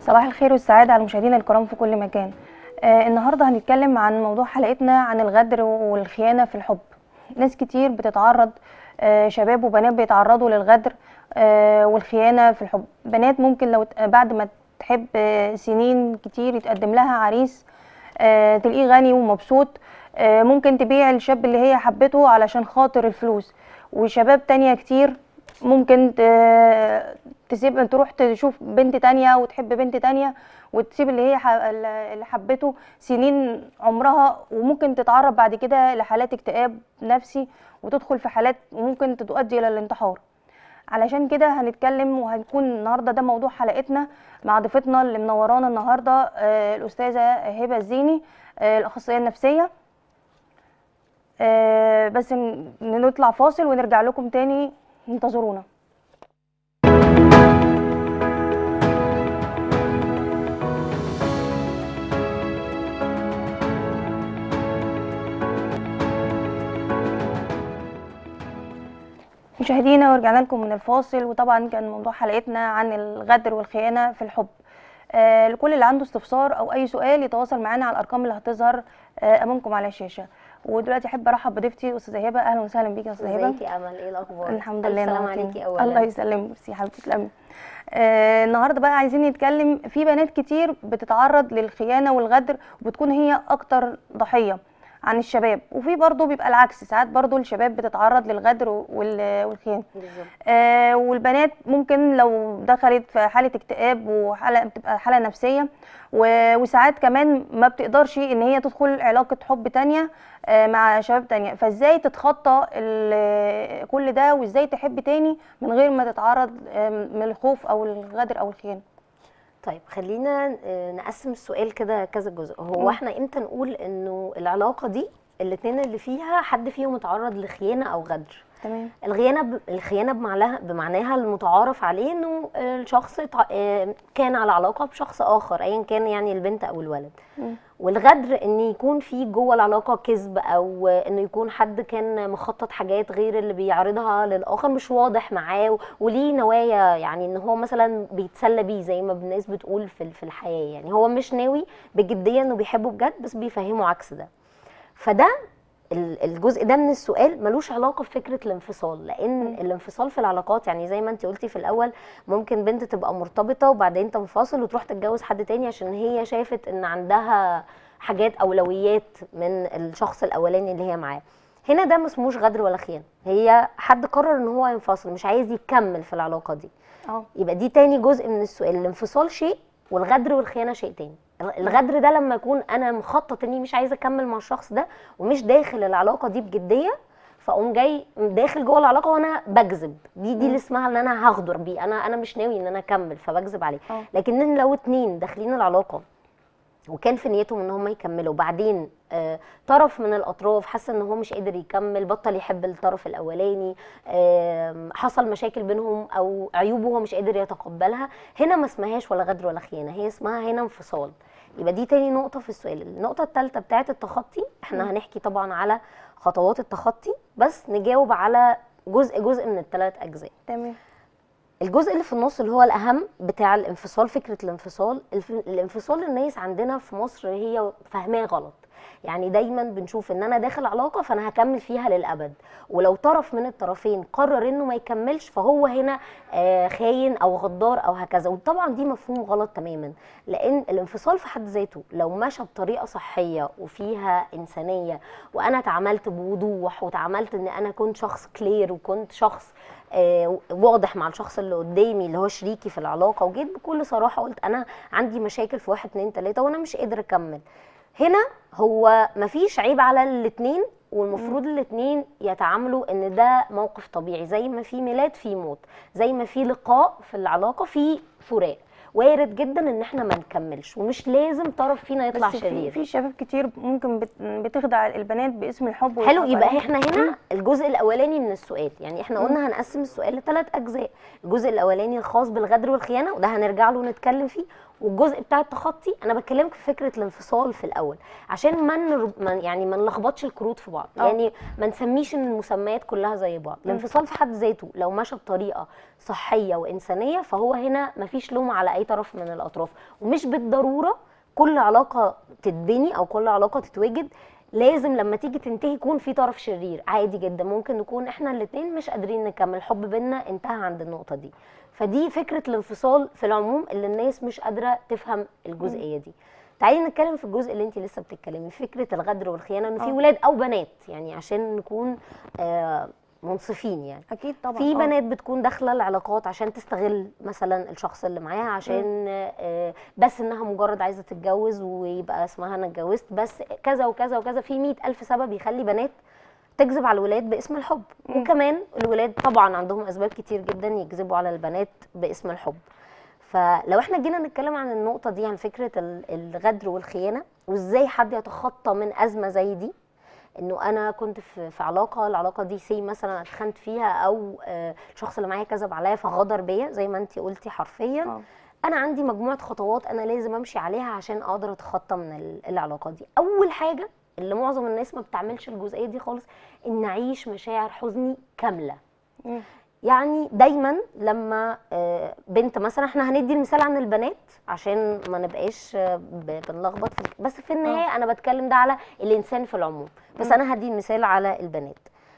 صباح الخير والسعادة على مشاهدينا الكرام في كل مكان آه النهاردة هنتكلم عن موضوع حلقتنا عن الغدر والخيانة في الحب ناس كتير بتتعرض آه شباب وبنات بيتعرضوا للغدر آه والخيانة في الحب بنات ممكن لو ت- بعد ما تحب آه سنين كتير يتقدم لها عريس آه تلاقيه غني ومبسوط آه ممكن تبيع الشاب اللي هي حبته علشان خاطر الفلوس وشباب تانية كتير ممكن ت- تسيب تروح تشوف بنت تانية وتحب بنت تانية وتسيب اللي هي ح- اللي حبته سنين عمرها وممكن تتعرض بعد كده لحالات اكتئاب نفسي وتدخل في حالات وممكن تؤدي الى الانتحار علشان كده هنتكلم وهنكون النهارده ده موضوع حلقتنا مع ضيفتنا اللي منورانا النهارده آه، الاستاذه هبه الزيني آه، الاخصائيه النفسيه آه، بس ن- نطلع فاصل ونرجع لكم تاني انتظرونا مشاهدينا ورجعنا لكم من الفاصل وطبعا كان موضوع حلقتنا عن الغدر والخيانه في الحب آه لكل اللي عنده استفسار او اي سؤال يتواصل معانا على الارقام اللي هتظهر آه امامكم على الشاشه ودلوقتي احب ارحب بضيفتي استاذه هبه اهلا وسهلا بيكي يا استاذه هبه ازيك يا امل ايه الاخبار الحمد ألف لله سلام نورتيني. عليكي اولا الله يسلمك ميرسي يا حبيبتي تسلمي آه النهارده بقى عايزين نتكلم في بنات كتير بتتعرض للخيانه والغدر وبتكون هي اكتر ضحيه عن الشباب وفي برضه بيبقى العكس ساعات برضه الشباب بتتعرض للغدر وال- والخيانه بالظبط آه والبنات ممكن لو دخلت في حاله اكتئاب وحاله بتبقى حاله نفسيه و- وساعات كمان ما بتقدرش ان هي تدخل علاقه حب تانية آه مع شباب تانية فازاي تتخطى ال- كل ده وازاي تحب تاني من غير ما تتعرض آه، من الخوف او الغدر او الخيانه طيب خلينا آه، نقسم السؤال كده كذا جزء هو مم. احنا امتى نقول انه العلاقه دي الاتنين اللي فيها حد فيهم اتعرض لخيانه او غدر تمام الخيانه ب... الخيانه بمعناها بمعناها المتعارف عليه انه الشخص اتع- آه، كان على علاقه بشخص اخر ايا كان يعني البنت او الولد مم. والغدر ان يكون في جوه العلاقه كذب او انه يكون حد كان مخطط حاجات غير اللي بيعرضها للاخر مش واضح معاه و- وليه نوايا يعني ان هو مثلا بيتسلى بيه زي ما الناس بتقول في في الحياه يعني هو مش ناوي بجديه انه بيحبه بجد بس بيفهمه عكس ده فده ال- الجزء ده من السؤال ملوش علاقه بفكره الانفصال لان مم. الانفصال في العلاقات يعني زي ما انت قلتي في الاول ممكن بنت تبقى مرتبطه وبعدين تنفصل وتروح تتجوز حد تاني عشان هي شافت ان عندها حاجات اولويات من الشخص الاولاني اللي هي معاه هنا ده ما اسموش غدر ولا خيانه هي حد قرر ان هو ينفصل مش عايز يكمل في العلاقه دي اه يبقى دي تاني جزء من السؤال الانفصال شيء والغدر والخيانه شيء تاني الغدر ده لما يكون انا مخطط اني مش عايزه اكمل مع الشخص ده ومش داخل العلاقه دي بجديه فاقوم جاي داخل جوه العلاقه وانا بكذب دي دي اللي اسمها ان انا هغدر بيه انا انا مش ناوي ان انا اكمل فبكذب عليه اه لكن لو اتنين داخلين العلاقه وكان في نيتهم ان هم يكملوا بعدين آه، طرف من الاطراف حس ان هو مش قادر يكمل بطل يحب الطرف الاولاني آم، حصل مشاكل بينهم او عيوبه هو مش قادر يتقبلها هنا ما اسمهاش ولا غدر ولا خيانه هي اسمها هنا انفصال يبقى دي تاني نقطه في السؤال النقطه الثالثه بتاعه التخطي احنا مم. هنحكي طبعا على خطوات التخطي بس نجاوب على جزء جزء من الثلاث اجزاء تمام الجزء اللي في النص اللي هو الاهم بتاع الانفصال فكره الانفصال الف- الانفصال الناس عندنا في مصر هي فاهماه غلط يعني دايما بنشوف ان انا داخل علاقه فانا هكمل فيها للابد ولو طرف من الطرفين قرر انه ما يكملش فهو هنا آه، خاين او غدار او هكذا وطبعا دي مفهوم غلط تماما لان الانفصال في حد ذاته لو مشى بطريقه صحيه وفيها انسانيه وانا اتعاملت بوضوح وتعاملت ان انا كنت شخص كلير وكنت شخص آه، واضح مع الشخص اللي قدامي اللي هو شريكي في العلاقه وجيت بكل صراحه قلت انا عندي مشاكل في واحد اتنين تلاته وانا مش قادر اكمل هنا هو مفيش عيب على الاتنين والمفروض الاتنين يتعاملوا ان ده موقف طبيعي زي ما في ميلاد في موت زي ما في لقاء في العلاقه في فراق وارد جدا ان احنا ما نكملش ومش لازم طرف فينا يطلع بس في شرير في شباب كتير ممكن بت- بتخدع البنات باسم الحب حلو ويضحكوا يبقى عليهم. احنا هنا الجزء الاولاني من السؤال يعني احنا مم. قلنا هنقسم السؤال لثلاث اجزاء الجزء الاولاني الخاص بالغدر والخيانه وده هنرجع له ونتكلم فيه والجزء بتاع التخطي انا بكلمك في فكره الانفصال في الاول عشان ما نر- ما- يعني ما نلخبطش الكروت في بعض آه. يعني ما نسميش ان المسميات كلها زي بعض الانفصال في حد ذاته لو مشى بطريقه صحيه وانسانيه فهو هنا مفيش لوم على اي طرف من الاطراف ومش بالضروره كل علاقه تتبني او كل علاقه تتوجد لازم لما تيجي تنتهي يكون في طرف شرير عادي جدا ممكن نكون احنا الاتنين مش قادرين نكمل الحب بينا انتهى عند النقطه دي فدي فكره الانفصال في العموم اللي الناس مش قادره تفهم الجزئيه دي تعالي نتكلم في الجزء اللي انت لسه بتتكلمي فكره الغدر والخيانه انه في آه. ولاد او بنات يعني عشان نكون آه منصفين يعني اكيد طبعا في آه. بنات بتكون داخله العلاقات عشان تستغل مثلا الشخص اللي معاها عشان آه، بس انها مجرد عايزه تتجوز ويبقى اسمها انا اتجوزت بس كذا وكذا وكذا في مئة الف سبب يخلي بنات تجذب على الولاد باسم الحب مم. وكمان الولاد طبعا عندهم اسباب كتير جدا يجذبوا على البنات باسم الحب فلو احنا جينا نتكلم عن النقطه دي عن فكره ال- الغدر والخيانه وازاي حد يتخطى من ازمه زي دي انه انا كنت في, في علاقه العلاقه دي سي مثلا اتخنت فيها او آه، الشخص اللي معايا كذب عليا فغدر بيا زي ما انت قلتي حرفيا آه. انا عندي مجموعه خطوات انا لازم امشي عليها عشان اقدر اتخطى من ال- العلاقه دي اول حاجه اللي معظم الناس ما بتعملش الجزئيه دي خالص ان اعيش مشاعر حزني كامله مم. يعني دايما لما آه، بنت مثلا احنا هندي المثال عن البنات عشان ما نبقاش آه، ب- بنلخبط في الك- بس في النهايه انا بتكلم ده على الانسان في العموم بس مم. انا هدي المثال على البنات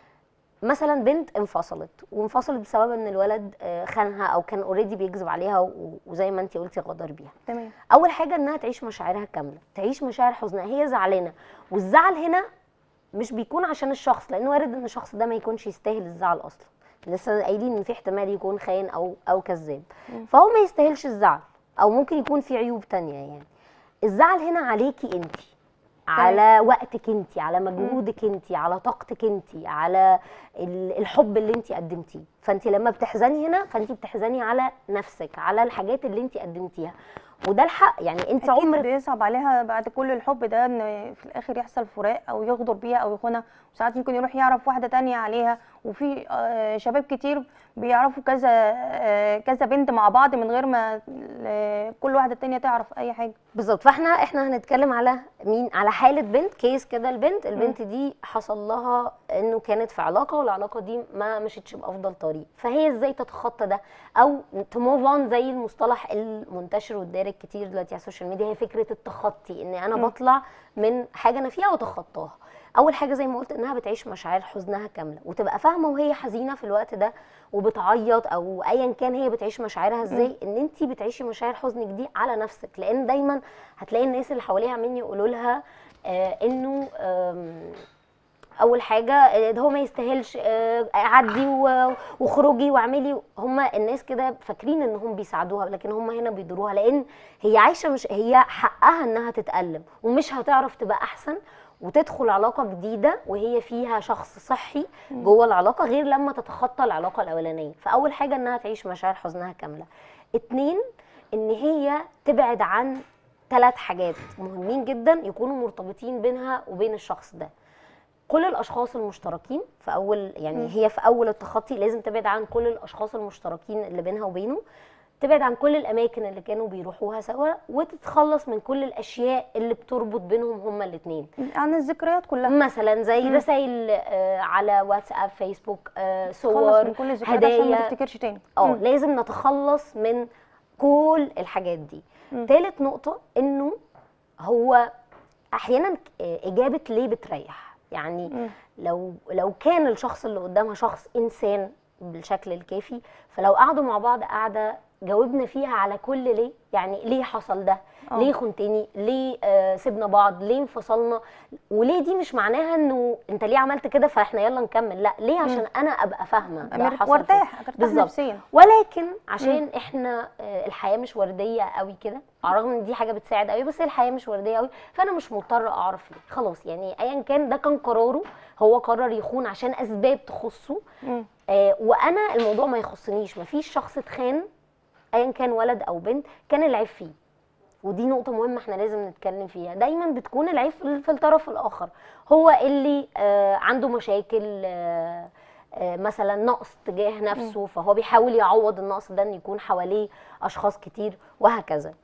مثلا بنت انفصلت وانفصلت بسبب ان الولد آه، خانها او كان اوريدي بيكذب عليها و- وزي ما انت قلتي غدر بيها تمام اول حاجه انها تعيش مشاعرها كامله تعيش مشاعر حزنها هي زعلانه والزعل هنا مش بيكون عشان الشخص لان وارد ان الشخص ده ما يكونش يستاهل الزعل اصلا لسه قايلين ان في احتمال يكون خاين او او كذاب مم. فهو ما يستاهلش الزعل او ممكن يكون في عيوب تانية يعني الزعل هنا عليكي انت على وقتك انت على مجهودك انت على طاقتك انت على ال- الحب اللي انت قدمتيه فانت لما بتحزني هنا فانت بتحزني على نفسك على الحاجات اللي انت قدمتيها وده الحق يعني انت اكيد عمرك بيصعب عليها بعد كل الحب ده ان في الاخر يحصل فراق او يغدر بيها او يخونها وساعات ممكن يروح يعرف واحده تانية عليها وفي آه، شباب كتير بيعرفوا كذا آه، كذا بنت مع بعض من غير ما آه، كل واحده تانية تعرف اي حاجه بالظبط فاحنا احنا هنتكلم على مين على حاله بنت كيس كده البنت البنت دي حصل لها انه كانت في علاقه والعلاقه دي ما مشيتش بافضل طريق فهي ازاي تتخطى ده او تموف اون زي المصطلح المنتشر والدارج كتير دلوقتي على السوشيال ميديا هي فكره التخطي ان انا مم. بطلع من حاجه انا فيها واتخطاها اول حاجه زي ما قلت انها بتعيش مشاعر حزنها كامله وتبقى فاهمه وهي حزينه في الوقت ده وبتعيط او ايا كان هي بتعيش مشاعرها ازاي ان انت بتعيشي مشاعر حزنك دي على نفسك لان دايما هتلاقي الناس اللي حواليها عمالين يقولوا لها آه انه آم، اول حاجه آه، ده هو ما يستاهلش آه، عدي و- وخرجي واعملي هما الناس كده فاكرين انهم بيساعدوها لكن هما هنا بيضروها لان هي عايشه مش هي حقها انها تتالم ومش هتعرف تبقى احسن وتدخل علاقه جديده وهي فيها شخص صحي جوه العلاقه غير لما تتخطى العلاقه الاولانيه فاول حاجه انها تعيش مشاعر حزنها كامله اتنين ان هي تبعد عن ثلاث حاجات مهمين جدا يكونوا مرتبطين بينها وبين الشخص ده كل الاشخاص المشتركين في اول يعني مم. هي في اول التخطي لازم تبعد عن كل الاشخاص المشتركين اللي بينها وبينه تبعد عن كل الاماكن اللي كانوا بيروحوها سوا وتتخلص من كل الاشياء اللي بتربط بينهم هما الاثنين عن الذكريات كلها مثلا زي مم. رسائل آه، على واتساب فيسبوك آه، خلص صور من كل الذكريات عشان ما هدايا تفتكرش تاني اه مم. لازم نتخلص من كل الحاجات دي مم. تالت نقطة انه هو احيانا آه، اجابة ليه بتريح يعني مم. لو لو كان الشخص اللي قدامها شخص انسان بالشكل الكافي فلو قعدوا مع بعض قعده جاوبنا فيها على كل ليه يعني ليه حصل ده آه. ليه خنتني ليه آه سيبنا بعض ليه انفصلنا وليه دي مش معناها انه انت ليه عملت كده فاحنا يلا نكمل لا ليه عشان انا ابقى فاهمه ده أمير- حصل وارتاح فين. ارتاح بالظبط. نفسيا ولكن عشان احنا آه، الحياه مش ورديه قوي كده على الرغم ان دي حاجه بتساعد قوي بس هي الحياه مش ورديه قوي فانا مش مضطره اعرف ليه خلاص يعني ايا كان ده كان قراره هو قرر يخون عشان اسباب تخصه مم. آه، وانا الموضوع ما يخصنيش مفيش شخص اتخان ايا كان ولد او بنت كان العيب فيه ودي نقطة مهمة احنا لازم نتكلم فيها دايما بتكون العيب في في الطرف الآخر هو اللي آه عنده مشاكل آه آه مثلا نقص تجاه نفسه فهو بيحاول يعوض النقص ده ان يكون حواليه اشخاص كتير وهكذا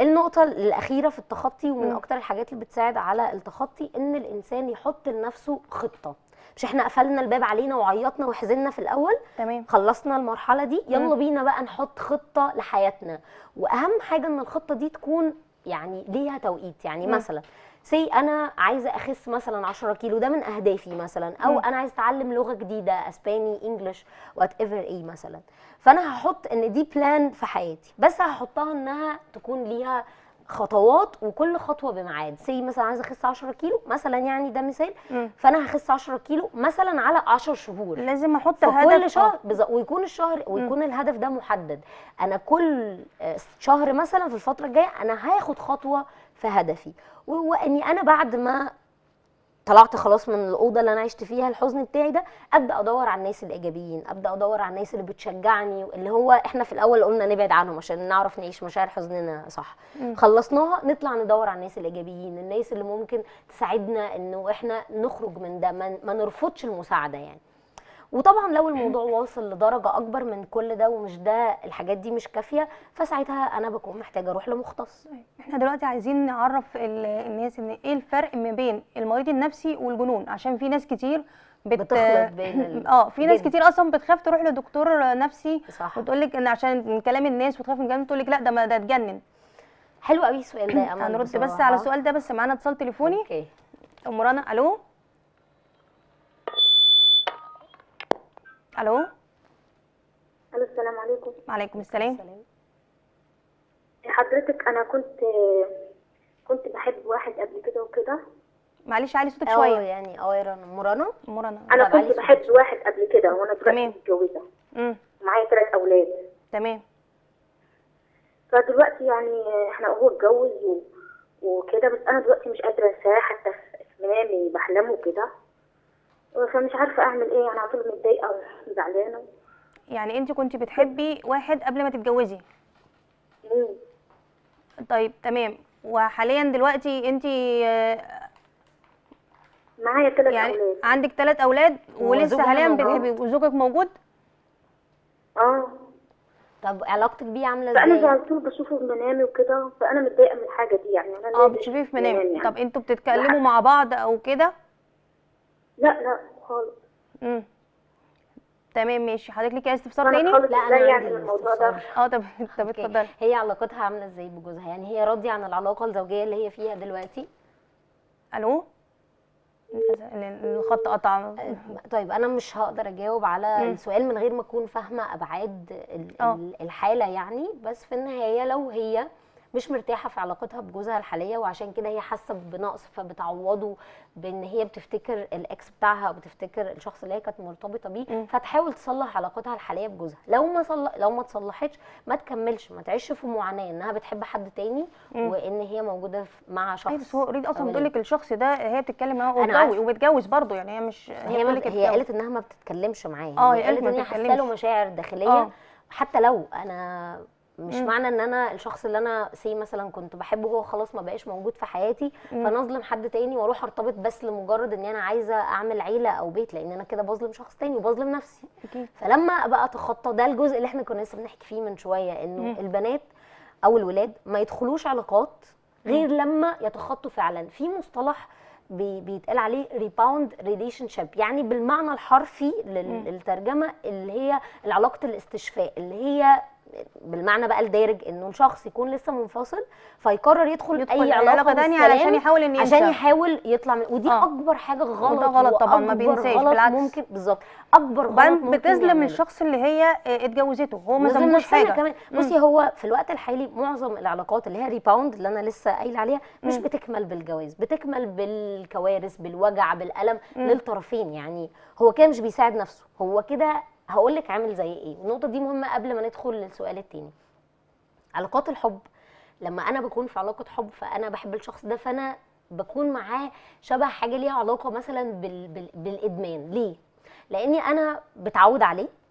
النقطة الأخيرة في التخطي ومن مم. أكتر الحاجات اللي بتساعد على التخطي إن الإنسان يحط لنفسه خطة مش احنا قفلنا الباب علينا وعيطنا وحزنا في الأول تمام خلصنا المرحلة دي يلا مم. بينا بقى نحط خطة لحياتنا وأهم حاجة إن الخطة دي تكون يعني ليها توقيت يعني مم. مثلا سي انا عايزه اخس مثلا 10 كيلو ده من اهدافي مثلا او مم. انا عايزه اتعلم لغه جديده اسباني انجلش وات ايفر ايه مثلا فانا هحط ان دي بلان في حياتي بس هحطها انها تكون ليها خطوات وكل خطوه بميعاد سي مثلا عايزه اخس 10 كيلو مثلا يعني ده مثال مم. فانا هخس 10 كيلو مثلا على 10 شهور لازم احط في هدف كل آه. شهر بالظبط ويكون الشهر ويكون الهدف ده محدد انا كل آه، شهر مثلا في الفتره الجايه انا هاخد خطوه في هدفي و- واني انا بعد ما طلعت خلاص من الاوضه اللي انا عشت فيها الحزن بتاعي ده ابدا ادور على الناس الايجابيين ابدا ادور على الناس اللي بتشجعني اللي هو احنا في الاول قلنا نبعد عنهم عشان نعرف نعيش مشاعر حزننا صح مم. خلصناها نطلع ندور على الناس الايجابيين الناس اللي ممكن تساعدنا انه احنا نخرج من ده ما ما نرفضش المساعده يعني وطبعا لو الموضوع واصل لدرجه اكبر من كل ده ومش ده الحاجات دي مش كافيه فساعتها انا بكون محتاجه اروح لمختص احنا دلوقتي عايزين نعرف ال- الناس ان ايه الفرق ما بين المريض النفسي والجنون عشان في ناس كتير بت... بتخلط بين ال- اه في ناس جدا. كتير اصلا بتخاف تروح لدكتور نفسي صح وتقول لك ان عشان من كلام الناس وتخاف من كلام تقول لك لا ده ما ده اتجنن حلو قوي السؤال ده يا امل هنرد بس بصراحة. على السؤال ده بس معانا اتصال تليفوني اوكي ام رنا الو الو الو السلام عليكم وعليكم السلام سلام. حضرتك انا كنت كنت بحب واحد قبل كده وكده معلش علي صوتك اه شويه يعني اه يا رنا مرانا ام رنا انا طب علي كنت صوتك بحب واحد قبل كده وانا تمام. دلوقتي متجوزه امم معايا ثلاث اولاد تمام فدلوقتي يعني احنا هو اتجوز و... وكده بس انا دلوقتي مش قادره انساه حتى في منامي بحلمه كده فمش عارفه اعمل ايه انا على طول متضايقه وزعلانه يعني انت كنت بتحبي واحد قبل ما تتجوزي مم. طيب تمام وحاليا دلوقتي انت معايا ثلاث يعني اولاد عندك ثلاث اولاد ولسه وزوجها حاليا موجود؟ بتحبي وزوجك موجود اه طب علاقتك بيه عامله فانا ازاي على طول بشوفه في منامي وكده فانا متضايقه من الحاجه دي يعني انا اه ليه بتشوفيه في منامي منامك يعني. طب انتوا بتتكلموا مع بعض او كده لا لا خالص امم تمام ماشي حضرتك ليكي استفسار وانا تاني خالص لا، أنا ازاي يعني عندي من الموضوع ده استفسار. اه طب طب أوكي. اتفضلي هي علاقتها عامله ازاي بجوزها يعني هي راضيه عن العلاقه الزوجيه اللي هي فيها دلوقتي الو ال- الخط قطع طيب انا مش هقدر اجاوب على مم. السؤال من غير ما اكون فاهمه ابعاد ال- آه. ال- الحاله يعني بس في النهايه لو هي مش مرتاحه في علاقتها بجوزها الحاليه وعشان كده هي حاسه بنقص فبتعوضه بان هي بتفتكر الاكس بتاعها او بتفتكر الشخص اللي هي كانت مرتبطه بيه مم. فتحاول تصلح علاقتها الحاليه بجوزها لو ما صلح لو ما تصلحتش ما تكملش ما تعيش في معاناه انها بتحب حد تاني مم. وان هي موجوده في- مع شخص ايوه بس هو اوريدي اصلا أولاني. بتقول لك الشخص ده هي بتتكلم معاه أنا ومتجوز عارفة. وبتجوز برضه يعني هي مش هي ما بتقول بت- لك هي اتجوز. قالت انها ما بتتكلمش معاه اه، هي هي قالت قالت ما ان هي حاسه له بتتكلمش. مشاعر داخليه اه. حتى لو انا مش مم. معنى ان انا الشخص اللي انا سي مثلا كنت بحبه هو خلاص ما بقاش موجود في حياتي مم. فانا اظلم حد تاني واروح ارتبط بس لمجرد ان انا عايزه اعمل عيله او بيت لان انا كده بظلم شخص تاني وبظلم نفسي اكيد فلما ابقى اتخطى ده الجزء اللي احنا كنا لسه بنحكي فيه من شويه انه مم. البنات او الولاد ما يدخلوش علاقات غير لما يتخطوا فعلا في مصطلح بي- بيتقال عليه ريباوند ريليشن شيب يعني بالمعنى الحرفي لل- مم. للترجمه اللي هي علاقه الاستشفاء اللي هي بالمعنى بقى الدارج انه الشخص يكون لسه منفصل فيقرر يدخل, يدخل اي علاقة علاقه تانية بالسلام علشان يحاول إن عشان ينسى. يحاول يطلع من ودي آه. اكبر حاجه غلط وده غلط طبعاً، ما وأكبر بينساش، غلط بالعكس. ممكن بالظبط اكبر غلط وبعدين ممكن بتظلم يعمله. الشخص اللي هي اه، اتجوزته هو ما نظلم ذنبوش نفسنا حاجه كمان مم. بصي هو في الوقت الحالي معظم العلاقات اللي هي ريباوند اللي انا لسه قايله عليها مش مم. بتكمل بالجواز بتكمل بالكوارث بالوجع بالالم للطرفين يعني هو كده مش بيساعد نفسه هو كده هقول لك عامل زي ايه والنقطه دي مهمه قبل ما ندخل للسؤال التاني علاقات الحب لما انا بكون في علاقه حب فانا بحب الشخص ده فانا بكون معاه شبه حاجه ليها علاقه مثلا بال... بال... بالادمان ليه لاني انا بتعود عليه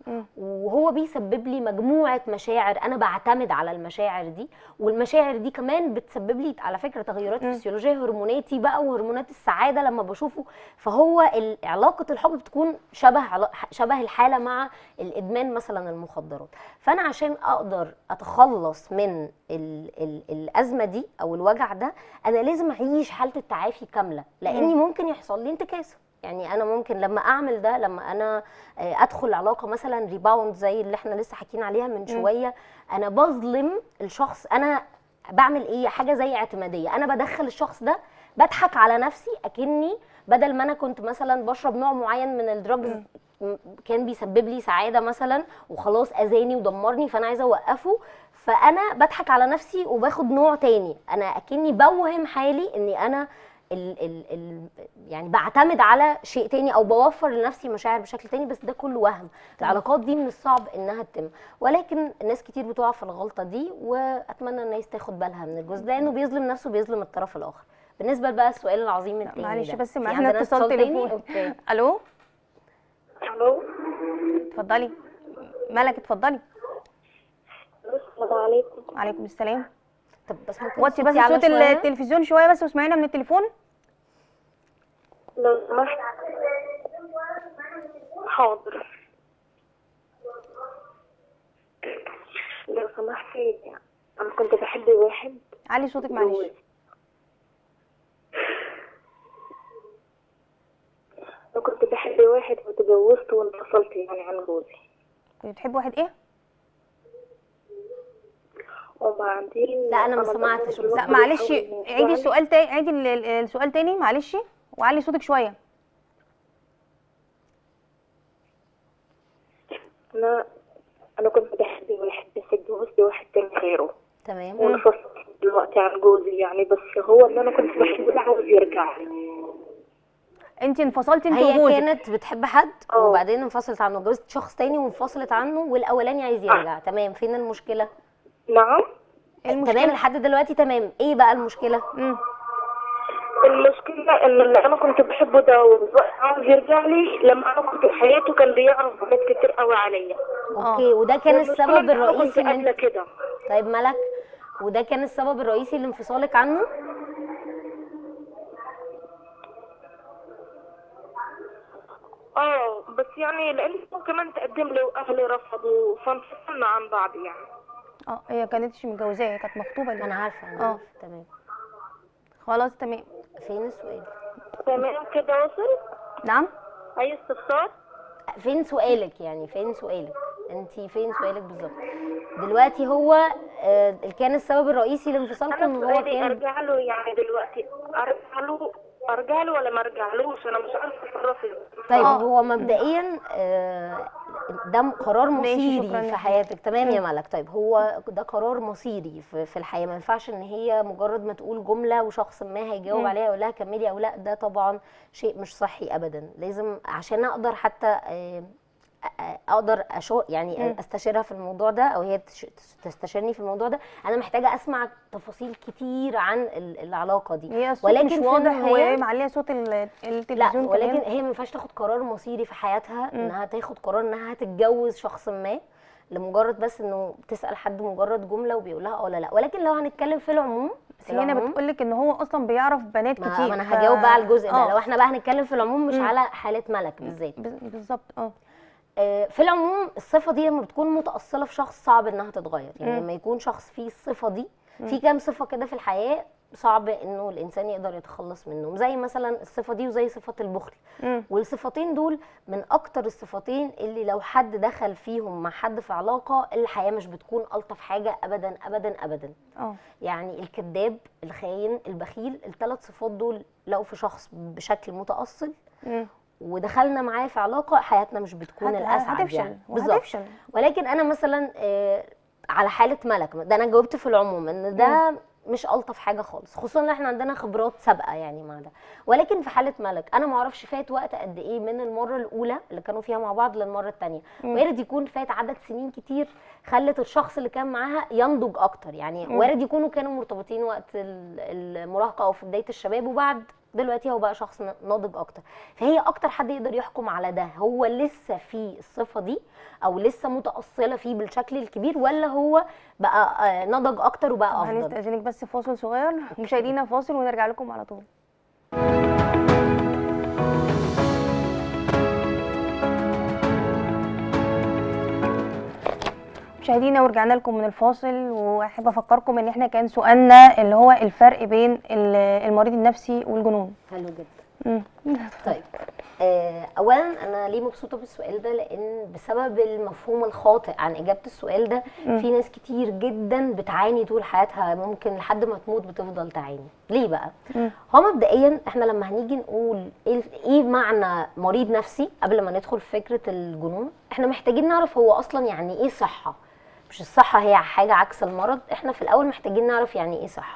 مم. وهو بيسبب لي مجموعه مشاعر انا بعتمد على المشاعر دي والمشاعر دي كمان بتسبب لي على فكره تغيرات مم. فسيولوجيه هرموناتي بقى وهرمونات السعاده لما بشوفه فهو ال- علاقه الحب بتكون شبه علا- شبه الحاله مع الادمان مثلا المخدرات فانا عشان اقدر اتخلص من ال ال الازمه دي او الوجع ده انا لازم اعيش حاله التعافي كامله لاني ممكن يحصل لي انتكاسه يعني انا ممكن لما اعمل ده لما انا آه، ادخل علاقه مثلا ريباوند زي اللي احنا لسه حكينا عليها من شويه انا بظلم الشخص انا بعمل ايه حاجه زي اعتماديه انا بدخل الشخص ده بضحك على نفسي اكني بدل ما انا كنت مثلا بشرب نوع معين من الدراجز م- كان بيسبب لي سعاده مثلا وخلاص اذاني ودمرني فانا عايزه اوقفه فانا بضحك على نفسي وباخد نوع تاني انا اكني بوهم حالي اني انا ال ال ال يعني بعتمد على شيء تاني او بوفر لنفسي مشاعر بشكل تاني بس ده كله وهم العلاقات دي من الصعب انها تتم ولكن الناس كتير بتقع في الغلطه دي واتمنى الناس تاخد بالها من الجزء ده لانه بيظلم نفسه بيظلم الطرف الاخر بالنسبه بقى السؤال العظيم التاني معلش ده. بس في معانا عندنا اتصال تاني؟ تليفون اوكي الو الو اتفضلي ملك اتفضلي السلام عليكم وعليكم السلام طب بس ممكن وطي بس صوتي أعلى صوت شوية؟ التلفزيون شويه بس واسمعينا من التليفون لو سمحت حاضر لو سمحتي انا كنت بحب واحد علي صوتك معلش انا كنت بحب واحد وتجوزت وانفصلت يعني عن جوزي كنت بتحب واحد ايه وبعدين لا، أنا ما أنا سمعتش. دلوقتي لا معلش بحاول من عيدي شوية. السؤال تاني عيدي ال- ال- السؤال تاني معلش وعلي صوتك شويه انا انا كنت بحب واحد بس اتجوزت واحد تاني غيره تمام وانفصلت دلوقتي عن جوزي يعني بس هو اللي انا كنت بحبه ده عاوز يرجع لي انت انفصلتي انت هي وجوزك كانت بتحب حد اه. وبعدين انفصلت عنه اتجوزت شخص تاني وانفصلت عنه والاولاني عايز يرجع تمام فين المشكله نعم ايه تمام المشكله لحد دلوقتي تمام ايه بقى المشكله مم. المشكلة ان اللي انا كنت بحبه ده ودلوقتي عاوز يرجع لي لما انا كنت في حياته كان بيعرف بنات كتير قوي عليا اوكي وده كان والمشكلة السبب إن أنا كنت الرئيسي قابلة من كده طيب ملك وده كان السبب الرئيسي لانفصالك عنه اه بس يعني لان هو كمان تقدم لي واهلي رفضوا فانفصلنا عن بعض يعني اه هي كانتش متجوزاه هي كانت مخطوبه ليه انا عارفه انا اه. عارفه تمام خلاص تمام فين السؤال تمام كده وصل نعم اي استفسار فين سؤالك يعني فين سؤالك انت فين سؤالك بالظبط دلوقتي هو آه، كان السبب الرئيسي لانفصالكم ان انا هو سؤالي كان ارجع له يعني دلوقتي ارجع له ارجع له ولا ما ارجعلوش انا مش عارفه اتصرف ازاي طيب اه. هو مبدئيا آه، ده قرار ماشي، مصيري شكراً في يا حياتك تمام يا ملك طيب هو ده قرار مصيري في, في الحياه ما ينفعش ان هي مجرد ما تقول جمله وشخص ما هيجاوب مم. عليها يقول لها كملي او لا ده طبعا شيء مش صحي ابدا لازم عشان اقدر حتى آه، آه، اقدر أشو يعني مم. استشيرها في الموضوع ده او هي تش- تستشيرني في الموضوع ده انا محتاجه اسمع تفاصيل كتير عن ال- العلاقه دي هي الصوت ولكن مش في واضح النهاية- وهي معليه صوت ال- لا التلفزيون ولكن كمان هي ما ينفعش تاخد قرار مصيري في حياتها انها تاخد قرار انها تتجوز شخص ما لمجرد بس انه تسال حد مجرد جمله وبيقول لها اه ولا لا ولكن لو هنتكلم في العموم بس في هي هنا العموم- بتقول لك ان هو اصلا بيعرف بنات ما, كتير ما انا ف- هجاوب بقى على الجزء ده اه. لو احنا بقى هنتكلم في العموم مش مم. على حاله ملك بالذات ب- بالظبط اه آه، في العموم الصفه دي لما بتكون متاصله في شخص صعب انها تتغير يعني مم. لما يكون شخص فيه الصفه دي في كام صفه كده في الحياه صعب انه الانسان يقدر يتخلص منهم زي مثلا الصفه دي وزي صفه البخل مم. والصفتين دول من اكتر الصفتين اللي لو حد دخل فيهم مع حد في علاقه الحياه مش بتكون الطف حاجه ابدا ابدا ابدا اه يعني الكذاب الخاين البخيل الثلاث صفات دول لو في شخص بشكل متاصل مم. ودخلنا معاه في علاقه حياتنا مش بتكون هت- الاسعد هتفشل يعني بالظبط وهتفشل ولكن انا مثلا آه، على حاله ملك ده انا جاوبت في العموم ان ده مش الطف حاجه خالص خصوصا ان احنا عندنا خبرات سابقه يعني مع ده ولكن في حاله ملك انا ما اعرفش فات وقت قد ايه من المره الاولى اللي كانوا فيها مع بعض للمره الثانيه وارد يكون فات عدد سنين كتير خلت الشخص اللي كان معاها ينضج اكتر يعني وارد يكونوا كانوا مرتبطين وقت ال- المراهقه او في بدايه الشباب وبعد دلوقتي هو بقى شخص ن- ناضج اكتر فهي اكتر حد يقدر يحكم على ده هو لسه فيه الصفه دي او لسه متاصله فيه بالشكل الكبير ولا هو بقى آه، نضج اكتر وبقى افضل هنستأذنك بس فاصل صغير مشاهدينا فاصل ونرجع لكم على طول مشاهدينا ورجعنا لكم من الفاصل واحب افكركم ان احنا كان سؤالنا اللي هو الفرق بين ال- المريض النفسي والجنون حلو جدا مم. طيب آه، اولا انا ليه مبسوطه بالسؤال ده لان بسبب المفهوم الخاطئ عن اجابه السؤال ده في ناس كتير جدا بتعاني طول حياتها ممكن لحد ما تموت بتفضل تعاني ليه بقى هو مبدئيا احنا لما هنيجي نقول ايه إيه معنى مريض نفسي قبل ما ندخل في فكره الجنون احنا محتاجين نعرف هو اصلا يعني ايه صحه مش الصحه هي حاجه عكس المرض احنا في الاول محتاجين نعرف يعني ايه صحه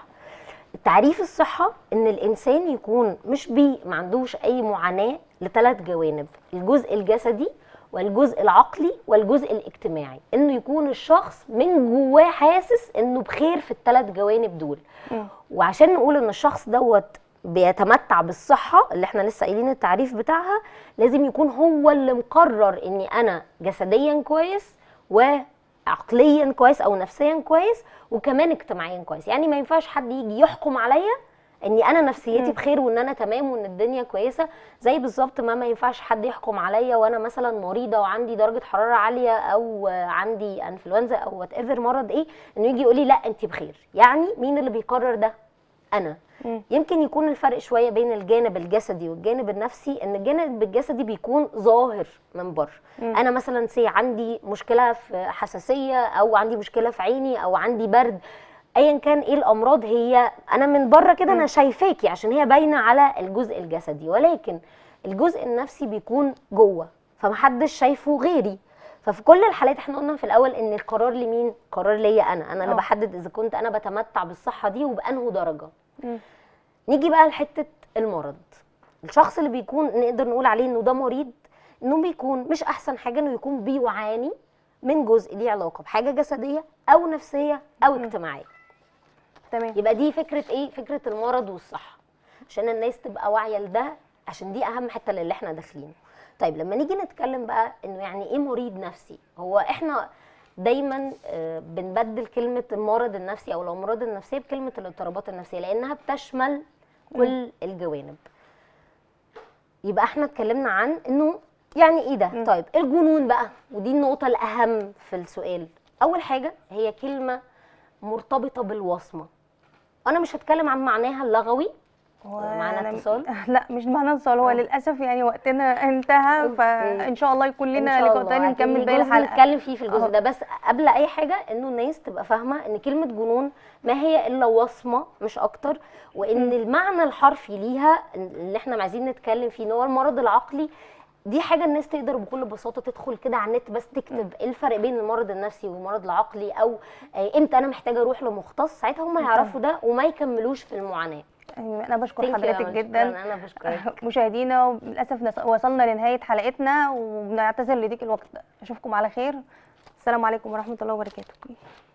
تعريف الصحة إن الإنسان يكون مش بي ما عندوش أي معاناة لثلاث جوانب الجزء الجسدي والجزء العقلي والجزء الاجتماعي إنه يكون الشخص من جواه حاسس إنه بخير في الثلاث جوانب دول وعشان نقول إن الشخص دوت بيتمتع بالصحة اللي احنا لسه قايلين التعريف بتاعها لازم يكون هو اللي مقرر إني أنا جسديا كويس و عقليا كويس او نفسيا كويس وكمان اجتماعيا كويس يعني ما ينفعش حد يجي يحكم عليا اني انا نفسيتي بخير وان انا تمام وان الدنيا كويسه زي بالظبط ما ما ينفعش حد يحكم عليا وانا مثلا مريضه وعندي درجه حراره عاليه او عندي انفلونزا او وات ايفر مرض ايه انه يجي يقول لي لا انت بخير يعني مين اللي بيقرر ده انا مم. يمكن يكون الفرق شويه بين الجانب الجسدي والجانب النفسي ان الجانب الجسدي بيكون ظاهر من بره انا مثلا سي عندي مشكله في حساسيه او عندي مشكله في عيني او عندي برد ايا كان ايه الامراض هي انا من بره كده انا شايفاكي عشان هي باينه على الجزء الجسدي ولكن الجزء النفسي بيكون جوه فمحدش شايفه غيري ففي كل الحالات احنا قلنا في الاول ان القرار لمين قرار ليا انا انا اللي اه. بحدد اذا كنت انا بتمتع بالصحه دي وبانه درجه مم. نيجي بقى لحته المرض الشخص اللي بيكون نقدر نقول عليه انه ده مريض انه بيكون مش احسن حاجه انه يكون بيعاني من جزء ليه علاقه بحاجه جسديه او نفسيه او اجتماعيه تمام يبقى دي فكره ايه فكره المرض والصحه عشان الناس تبقى واعيه لده عشان دي اهم حته اللي احنا داخلينه طيب لما نيجي نتكلم بقى انه يعني ايه مريض نفسي هو احنا دايما آه، بنبدل كلمه المرض النفسي او الامراض النفسيه بكلمه الاضطرابات النفسيه لانها بتشمل كل الجوانب يبقى احنا اتكلمنا عن انه يعني ايه ده طيب الجنون بقى ودي النقطه الاهم في السؤال اول حاجه هي كلمه مرتبطه بالوصمه انا مش هتكلم عن معناها اللغوي هو معانا أنا- اتصال؟ لا مش معانا اتصال هو آه. للاسف يعني وقتنا انتهى أوكي. فان شاء الله يكون إن لنا شاء لقاء الله. تاني نكمل هتبقى باقي جزء الحلقه نتكلم فيه في الجزء أهو. ده بس قبل اي حاجه انه الناس تبقى فاهمه ان كلمه جنون ما هي الا وصمه مش اكتر وان المعنى الحرفي ليها اللي احنا عايزين نتكلم فيه ان هو المرض العقلي دي حاجه الناس تقدر بكل بساطه تدخل كده على النت بس تكتب ايه الفرق بين المرض النفسي والمرض العقلي او آه، امتى انا محتاجه اروح لمختص ساعتها هم يعرفوا ده وما يكملوش في المعاناه يعني انا بشكر Thank you يا حضرتك أمل. جدا شكراً، انا بشكرك مشاهدينا للاسف نس- وصلنا لنهايه حلقتنا وبنعتذر لضيق الوقت اشوفكم على خير السلام عليكم ورحمه الله وبركاته